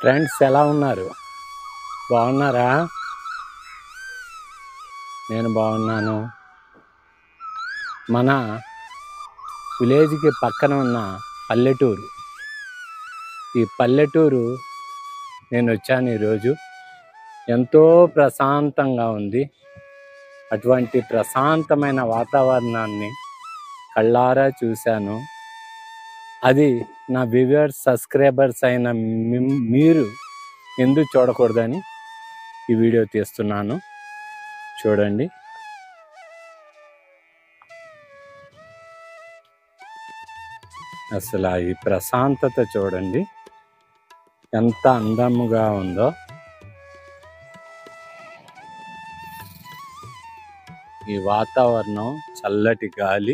Friends ఎలా ఉన్నారు బాగున్నారా నేను బాగున్నాను మన విలేజ్కి పక్కన ఉన్న పల్లెటూరు ఈ పల్లెటూరు నేను వచ్చాను ఈరోజు ఎంతో ప్రశాంతంగా ఉంది అటువంటి ప్రశాంతమైన వాతావరణాన్ని కళ్ళారా చూశాను అది నా వ్యూవర్స్ సబ్స్క్రైబర్స్ అయిన మిమ్- మీరు ఎందుకు చూడకూడదని ఈ వీడియో తీస్తున్నాను చూడండి అసలు ఆ ఈ ప్రశాంతత చూడండి ఎంత అందముగా ఉందో ఈ వాతావరణం చల్లటి గాలి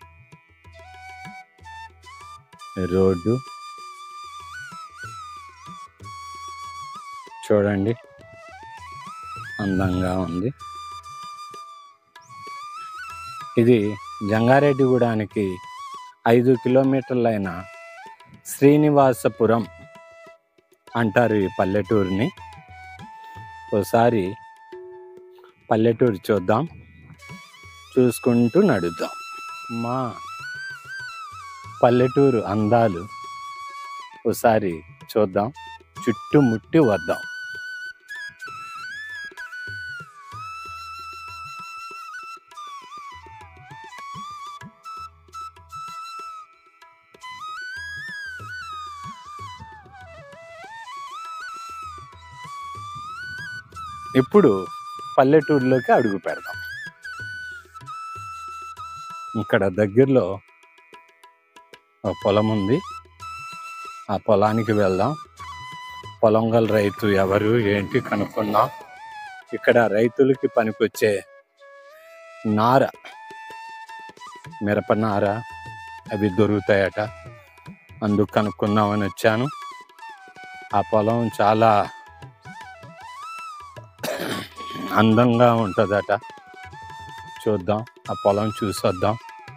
రోడ్డు చూడండి అందంగా ఉంది ఇది జంగారెడ్డిగూడానికి ఐదు కిలోమీటర్లైన శ్రీనివాసపురం అంటారు ఈ పల్లెటూరుని ఒకసారి పల్లెటూరు చూద్దాం చూసుకుంటూ నడుద్దాం మా పల్లెటూరు అందాలు ఒకసారి చూద్దాం చుట్టుముట్టి వద్దాం ఇప్పుడు పల్లెటూరులోకి అడుగు పెడదాం ఇక్కడ దగ్గరలో ఒక పొలం ఉంది ఆ పొలానికి వెళ్దాం పొలం గల రైతు ఎవరు ఏంటి కనుక్కుందాం ఇక్కడ రైతులకి పనికొచ్చే నార మిరప నార అవి దొరుకుతాయట అందుకు కనుక్కుందామని వచ్చాను ఆ పొలం చాలా అందంగా ఉంటుందట చూద్దాం ఆ పొలం చూసొద్దాం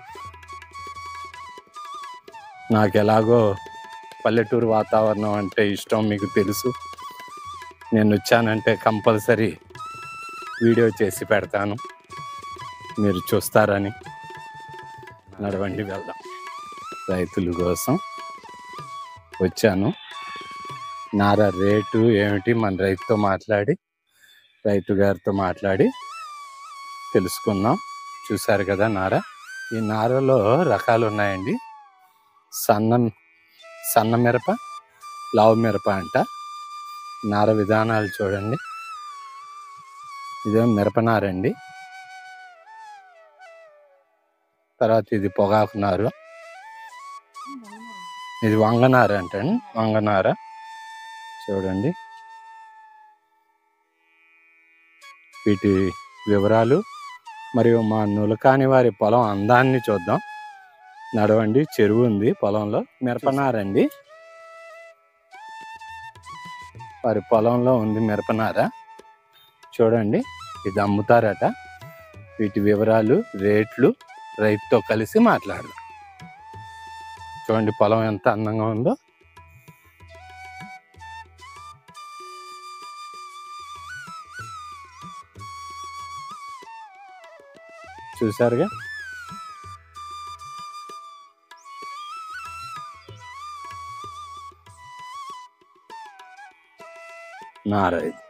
నాకు ఎలాగో పల్లెటూరు వాతావరణం అంటే ఇష్టం మీకు తెలుసు నేను వచ్చానంటే కంపల్సరీ వీడియో చేసి పెడతాను మీరు చూస్తారని నడవండి వెళ్దాం రైతుల కోసం వచ్చాను నార రేటు ఏమిటి మన రైతుతో మాట్లాడి రైతు గారితో మాట్లాడి తెలుసుకుందాం చూశారు కదా నార ఈ నారలో రకాలు ఉన్నాయండి సన్న సన్న మిరప లావు మిరప అంట నార విధానాలు చూడండి ఇదే మిరప నారండి తర్వాత ఇది పొగాకు నారు ఇది వంగనార అంటండి వంగనార చూడండి వీటి వివరాలు మరియు మా నులకాని వారి పొలం అందాన్ని చూద్దాం నడవండి చెరువు ఉంది పొలంలో మిరపనారండి వారి పొలంలో ఉంది మిరపనార చూడండి ఇది అమ్ముతారట వీటి వివరాలు రేట్లు రైతుతో కలిసి మాట్లాడదాం చూడండి పొలం ఎంత అందంగా ఉందో చూసారుగా నార ఇది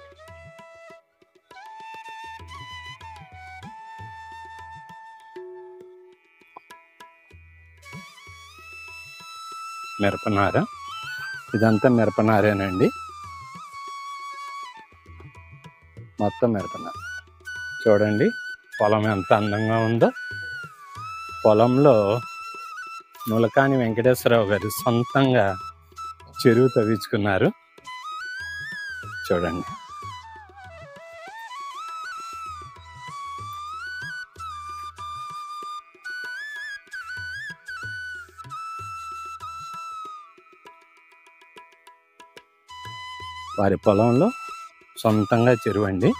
మిరపనార ఇదంతా మిరపనారేనండి మొత్తం మిరపనార చూడండి పొలం ఎంత అందంగా ఉందో పొలంలో నులకాని వెంకటేశ్వరరావు గారు సొంతంగా చెరువు తవ్వించుకున్నారు చూడండి వారి పొలంలో సొంతంగా చెరువు అండి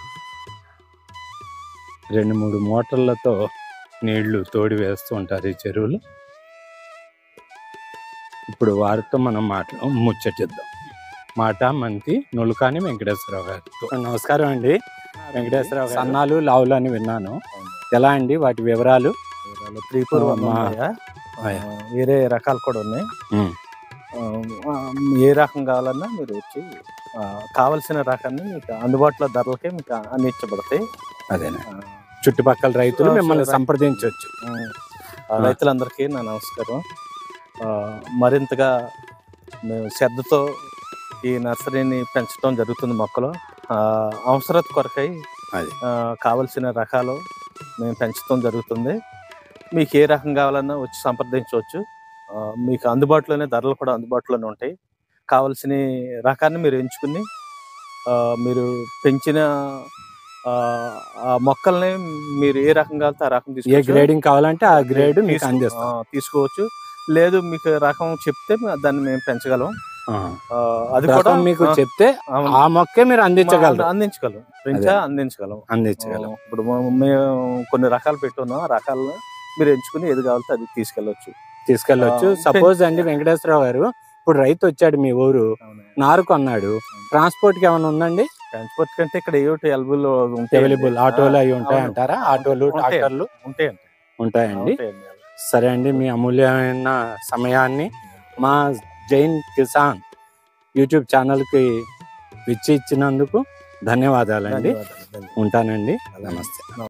రెండు మూడు మోటార్లతో నీళ్లు తోడి వేస్తూ ఉంటారు ఈ చెరువులు ఇప్పుడు వారితో మనం మాట్లా ముచ్చటిద్దాం మాట మంతి నులుకాని వెంకటేశ్వరరావు గారు నమస్కారం అండి వెంకటేశ్వరరావు గారు. సన్నాలు లావులు అని విన్నాను ఎలా అండి వాటి వివరాలు త్రీ ఫోర్ వన్ మా- ఉన్నాయా? ఆయ్. ఆ, వేరే రకాలు కూడా ఉన్నాయి ఉమ్. ఆ, ఏ రకం కావాలన్నా మీరు వచ్చి ఆ, కావలసిన రకాన్ని మీకు అందుబాటులో ధరలకే మీకు అందించబడతాయి అదేనా ఆ, చుట్టుపక్కల రైతులు ఆ, మిమ్మల్ని సరే. సంప్రదించవచ్చు ఆ, రైతులందరికీ నా నమస్కారం ఆ, మరింతగా మేము శ్రద్ధతో ఈ నర్సరీని పెంచడం జరుగుతుంది మొక్కలు ఆ, అవసరత కొరకై అది ఆ, కావలసిన రకాలు మేము పెంచడం జరుగుతుంది మీకు ఏ రకం కావాలన్నా వచ్చి సంప్రదించవచ్చు ఆ, మీకు అందుబాటులోనే ధరలు కూడా అందుబాటులోనే ఉంటాయి కావలసిన రకాన్ని మీరు ఎంచుకుని ఆ, మీరు పెంచిన ఆ, ఆ మొక్కల్ని మీరు ఏ రకం కావాలంటే ఆ రకం ఏ తీసుకోవచ్చు. గ్రేడింగ్ కావాలంటే ఆ గ్రేడ్ మీకు తీసుకో- అందిస్తాం ఆ, తీసుకోవచ్చు లేదు మీకు రకం చెప్తే మే- దాన్ని మేము పెంచగలం ఆ. ఆ, అది కూడా రకం మీకు ఆ, చెప్తే అవును. ఆ మొక్కే మీరు అందించగలరు అందించగలం పెంచా అందించగలం అందించగలం ఆ, ఇప్పుడు మేము మేము కొన్ని రకాలు పెట్టున్నాం ఆ రకాలను మీరు ఎంచుకుని ఏది కావాలంటే అది తీసుకెళ్ళవచ్చు తీసుకెళ్ళొచ్చు ఆ, సపోజ్ అండి వెంకటేశ్వరరావు గారు ఇప్పుడు రైతు వచ్చాడు మీ ఊరు నారు కొన్నాడు ట్రాన్స్పోర్ట్ కి ఏమైనా ఉందండి ట్రాన్స్పోర్ట్ కంటే ఇక్కడ ఏమిటి అవైలబుల్ ఉంటాయి అవైలబుల్ ఆటోలు అవి ఉంటాయి అంటారా ఆటోలు ఉంటాయి. ట్రాక్టర్లు ఉంటాయండి ఉంటాయండి ఉంటాయండి. సరే అండి మీ అమూల్యమైన సమయాన్ని మా జైన్ కిసాన్ యూట్యూబ్ ఛానల్కి ఇచ్చి ఇచ్చినందుకు ధన్యవాదాలండి ధన్యవాదాలు ధన్యవాదాలు. ఉంటానండి నమస్తే